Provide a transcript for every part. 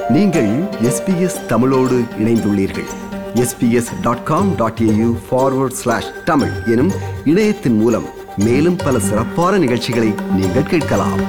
நீங்கள் எஸ்பிஎஸ் தமிழோடு இணைந்துள்ளீர்கள் SBS dot com dot AU forward slash Tamil எனும் இணையத்தின் மூலம் மேலும் பல சிறப்பான நிகழ்ச்சிகளை நீங்கள் கேட்கலாம்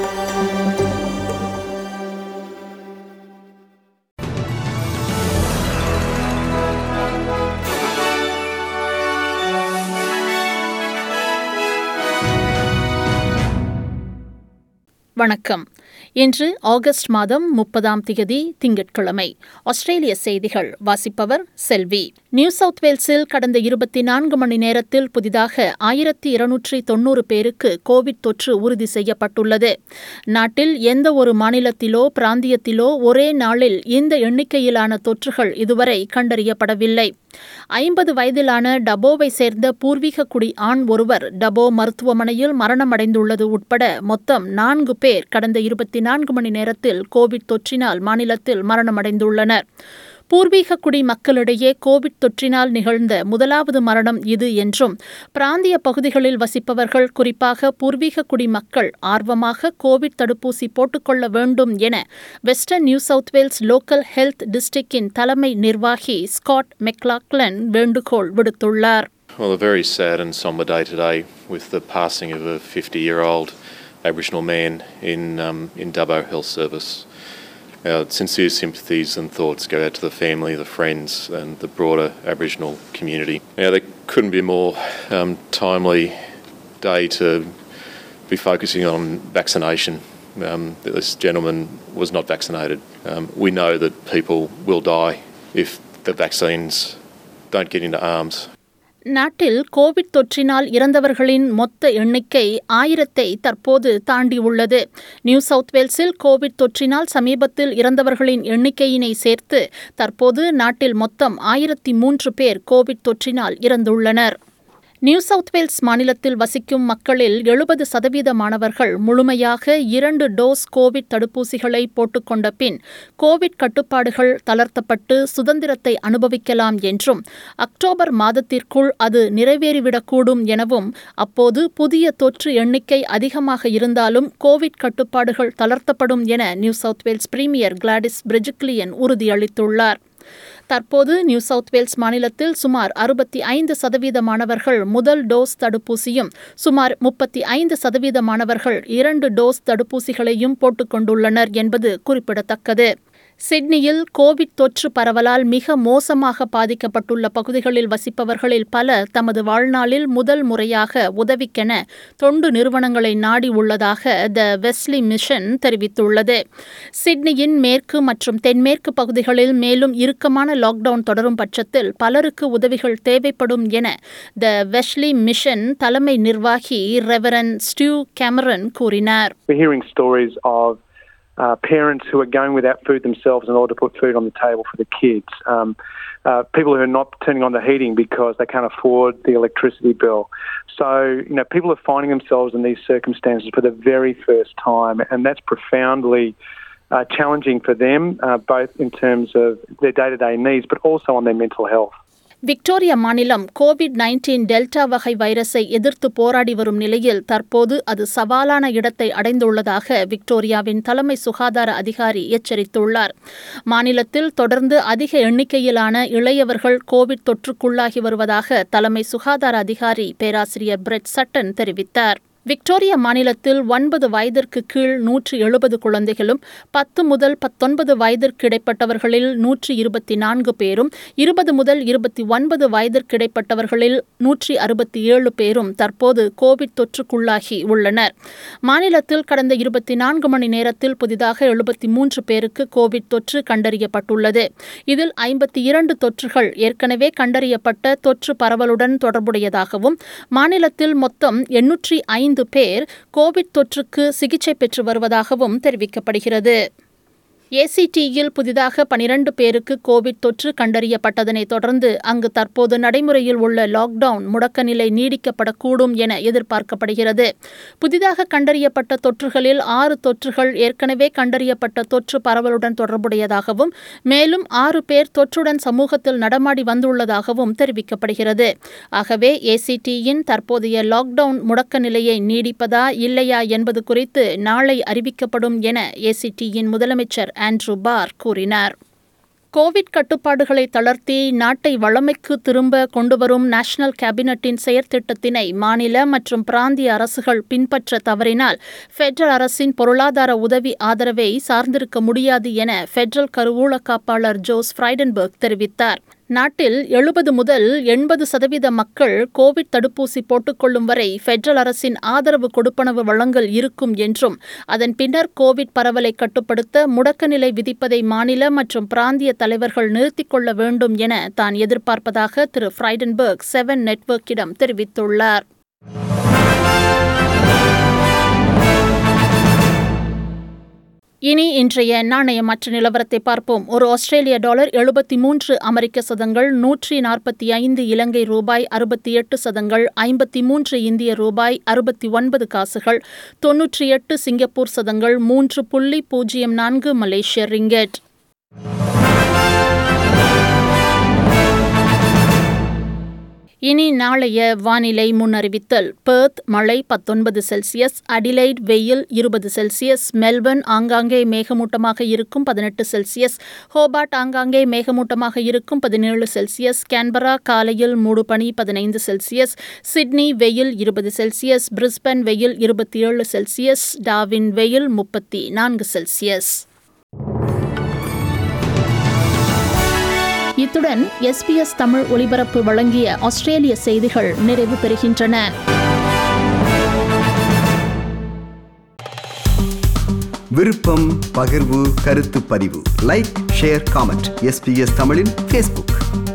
வணக்கம் இன்று ஆகஸ்ட் மாதம் முப்பதாம் திகதி திங்கட்கிழமை ஆஸ்திரேலிய செய்திகள் வாசிப்பவர் செல்வி நியூ சவுத் வேல்ஸில் கடந்த இருபத்தி நான்கு மணி நேரத்தில் புதிதாக ஆயிரத்தி இருநூற்றி தொன்னூறு பேருக்கு கோவிட் தொற்று உறுதி செய்யப்பட்டுள்ளது நாட்டில் எந்த ஒரு மாநிலத்திலோ பிராந்தியத்திலோ ஒரே நாளில் இந்த எண்ணிக்கையிலான தொற்றுகள் இதுவரை கண்டறியப்படவில்லை ஐம்பது வயதிலான டபோவை சேர்ந்த பூர்வீக குடி ஆண் ஒருவர் டபோ மருத்துவமனையில் மரணமடைந்துள்ளது உட்பட மொத்தம் நான்கு பேர் கடந்த இருபத்தி நான்கு மணி நேரத்தில் கோவிட் தொற்றினால் மாநிலத்தில் மரணமடைந்துள்ளனர் பூர்வீக குடி மக்களிடையே கோவிட் தொற்றினால் நிகழ்ந்த முதலாவது மரணம் இது என்றும் பிராந்திய பகுதிகளில் வசிப்பவர்கள் குறிப்பாக பூர்வீக குடி மக்கள் ஆர்வமாக கோவிட் தடுப்பூசி போட்டுக்கொள்ள வேண்டும் என western New South Wales local health டிஸ்ட்ரிக்டின் தலைமை நிர்வாகி ஸ்காட் மெக்லாக்லன் வேண்டுகோள் விடுத்துள்ளார் Well, a very sad and sombre day today with the passing of a 50 year old Aboriginal man in, um, in Dubbo Health Service. Our sincere sympathies and thoughts go out to the family, the friends, and the broader Aboriginal community. Now, there couldn't be a more um, timely day to be focusing on vaccination. Um, this gentleman was not vaccinated. Um, we know that people will die if the vaccines don't get into arms. நாட்டில் covid தொற்றினால் இறந்தவர்களின் மொத்த எண்ணிக்கை ஆயிரத்தை தற்போது தாண்டியுள்ளது New South வேல்ஸில் covid தொற்றினால் சமீபத்தில் இறந்தவர்களின் எண்ணிக்கையினை சேர்த்து தற்போது நாட்டில் மொத்தம் ஆயிரத்தி மூன்று பேர் கோவிட் தொற்றினால் இறந்துள்ளனர் நியூ சவுத் வேல்ஸ் மாநிலத்தில் வசிக்கும் மக்களில் எழுபது சதவீதமானவர்கள் முழுமையாக இரண்டு டோஸ் கோவிட் தடுப்பூசிகளை போட்டுக்கொண்ட பின் கோவிட் கட்டுப்பாடுகள் தளர்த்தப்பட்டு சுதந்திரத்தை அனுபவிக்கலாம் என்றும் அக்டோபர் மாதத்திற்குள் அது நிறைவேறிவிடக்கூடும் எனவும் அப்போது புதிய தொற்று எண்ணிக்கை அதிகமாக இருந்தாலும் கோவிட் கட்டுப்பாடுகள் தளர்த்தப்படும் என New South Wales premier Gladys Berejiklian உறுதியளித்துள்ளார் தற்போது நியூ சவுத் வேல்ஸ் மாநிலத்தில் சுமார் அறுபத்தி ஐந்து சதவீதமானவர்கள் முதல் டோஸ் தடுப்பூசியும் சுமார் முப்பத்தி ஐந்து சதவீதமானவர்கள் இரண்டு டோஸ் தடுப்பூசிகளையும் போட்டுக்கொண்டுள்ளனர் என்பது குறிப்பிடத்தக்கது சிட்னியில் கோவிட் தொற்று பரவலால் மிக மோசமாக பாதிக்கப்பட்டுள்ள பகுதிகளில் வசிப்பவர்களில் பலர் தமது வாழ்நாளில் முதல் முறையாக உதவிக்கென தொண்டு நிறுவனங்களை நாடி உள்ளதாக த வெஸ்லி மிஷன் தெரிவித்துள்ளது சிட்னியின் மேற்கு மற்றும் தென்மேற்கு பகுதிகளில் மேலும் இறுக்கமான லாக்டவுன் தொடரும் பட்சத்தில் பலருக்கு உதவிகள் தேவைப்படும் என த வெஸ்லி மிஷன் தலைமை நிர்வாகி ரெவரன் ஸ்டியூ கேமரன் கூறினார் We're hearing stories of uh, parents who are going without food themselves in order to put food on the table for the kids. Um, uh, people who are not turning on the heating because they can't afford the electricity bill. So, you know, people are finding themselves in these circumstances for the very first time, and that's profoundly uh, challenging for them, uh, both in terms of their day to day needs, but also on their mental health. Victoria மாநிலம் covid nineteen delta வகை வைரஸை எதிர்த்து போராடி வரும் நிலையில் தற்போது அது சவாலான இடத்தை அடைந்துள்ளதாக விக்டோரியாவின் தலைமை சுகாதார அதிகாரி எச்சரித்துள்ளார் மாநிலத்தில் தொடர்ந்து அதிக எண்ணிக்கையிலான இளையவர்கள் கோவிட் தொற்றுக்குள்ளாகி வருவதாக தலைமை சுகாதார அதிகாரி பேராசிரியர் பிரெட் சட்டன் தெரிவித்தார் விக்டோரியா மாநிலத்தில் ஒன்பது வயதிற்கு கீழ் நூற்றி எழுபது குழந்தைகளும் பத்து முதல் பத்தொன்பது வயதிற்கு இடைப்பட்டவர்களில் நூற்றி இருபத்தி நான்கு பேரும் இருபது முதல் இருபத்தி ஒன்பது வயதிற்கு இடைப்பட்டவர்களில் நூற்றி அறுபத்தி ஏழு பேரும் தற்போது கோவிட் தொற்றுக்குள்ளாகி உள்ளனர் மாநிலத்தில் கடந்த இருபத்தி நான்கு மணி நேரத்தில் புதிதாக எழுபத்தி மூன்று பேருக்கு கோவிட் தொற்று கண்டறியப்பட்டுள்ளது இதில் ஐம்பத்தி இரண்டு தொற்றுகள் ஏற்கனவே கண்டறியப்பட்ட தொற்று பரவலுடன் தொடர்புடையதாகவும் மாநிலத்தில் மொத்தம் எண்ணூற்றி ஐந்து பேர் கோவிட் தொற்றுக்கு சிகிச்சை பெற்று வருவதாகவும் தெரிவிக்கப்படுகிறது ஏசிடியில் புதிதாக பனிரண்டு பேருக்கு கோவிட் தொற்று கண்டறியப்பட்டதனைத் தொடர்ந்து அங்கு தற்போது நடைமுறையில் உள்ள லாக்டவுன் முடக்க நிலை நீடிக்கப்படக்கூடும் என எதிர்பார்க்கப்படுகிறது புதிதாக கண்டறியப்பட்ட தொற்றுகளில் ஆறு தொற்றுகள் ஏற்கனவே கண்டறியப்பட்ட தொற்று பரவலுடன் தொடர்புடையதாகவும் மேலும் ஆறு பேர் தொற்றுடன் சமூகத்தில் நடமாடி வந்துள்ளதாகவும் தெரிவிக்கப்படுகிறது ஆகவே ஏசிடியின் தற்போதைய லாக்டவுன் முடக்க நிலையை நீடிப்பதா இல்லையா என்பது குறித்து நாளை அறிவிக்கப்படும் என ஏசிடியின் முதலமைச்சர் ஆண்ட்ரூ பார் கூறினார் கோவிட் கட்டுப்பாடுகளை தளர்த்தி நாட்டை வளமைக்கு திரும்ப கொண்டுவரும் நேஷனல் கேபினட்டின் செயற்திட்டத்தினை மாநில மற்றும் பிராந்திய அரசுகள் பின்பற்ற தவறினால் ஃபெடரல் அரசின் பொருளாதார உதவி ஆதரவை சார்ந்திருக்க முடியாது என ஃபெடரல் கருவூல காப்பாளர் ஜோஸ் ஃப்ரைடன்பர்க் தெரிவித்தார் நாட்டில் எழுபது முதல் எண்பது சதவீத மக்கள் கோவிட் தடுப்பூசி போட்டுக்கொள்ளும் வரை ஃபெடரல் அரசின் ஆதரவு கொடுப்பனவு வழங்கல் இருக்கும் என்றும் அதன் பின்னர் கோவிட் பரவலை கட்டுப்படுத்த முடக்க நிலை விதிப்பதை மாநில மற்றும் பிராந்திய தலைவர்கள் நிறுத்திக் கொள்ள வேண்டும் என தான் எதிர்பார்ப்பதாக திரு ஃப்ரைடன்பர்க் செவன் நெட்வொர்க்கிடம் தெரிவித்துள்ளார் இனி இன்றைய நாணய மற்ற நிலவரத்தை பார்ப்போம் ஒரு ஆஸ்திரேலிய டாலர் எழுபத்தி மூன்று அமெரிக்க சதங்கள் நூற்றி நாற்பத்தி ஐந்து இலங்கை ரூபாய் அறுபத்தி எட்டு சதங்கள் ஐம்பத்தி மூன்று இந்திய ரூபாய் அறுபத்தி ஒன்பது காசுகள் தொன்னூற்றி எட்டு சிங்கப்பூர் சதங்கள் மூன்று புள்ளி பூஜ்ஜியம் நான்கு மலேசிய ரிங்கெட் இனி நாளைய வானிலை முன்னறிவித்தல் பெர்த் மழை பத்தொன்பது செல்சியஸ் அடிலைட் வெயில் இருபது செல்சியஸ் மெல்பர்ன் ஆங்காங்கே மேகமூட்டமாக இருக்கும் பதினெட்டு செல்சியஸ் ஹோபார்ட் ஆங்காங்கே மேகமூட்டமாக இருக்கும் பதினேழு செல்சியஸ் கேன்பரா காலையில் மூடுபனி பதினைந்து செல்சியஸ் சிட்னி வெயில் இருபது செல்சியஸ் பிரிஸ்பன் வெயில் இருபத்தி ஏழு செல்சியஸ் டாவின் வெயில் முப்பத்தி நான்கு செல்சியஸ் இத்துடன் எஸ்பிஎஸ் தமிழ் ஒலிபரப்பு வழங்கிய ஆஸ்திரேலிய செய்திகள் நிறைவு பெறுகின்றன விருப்பம் பகிர்வு கருத்து பதிவு லைக் ஷேர் காமெண்ட் எஸ்பிஎஸ் தமிழின் ஃபேஸ்புக்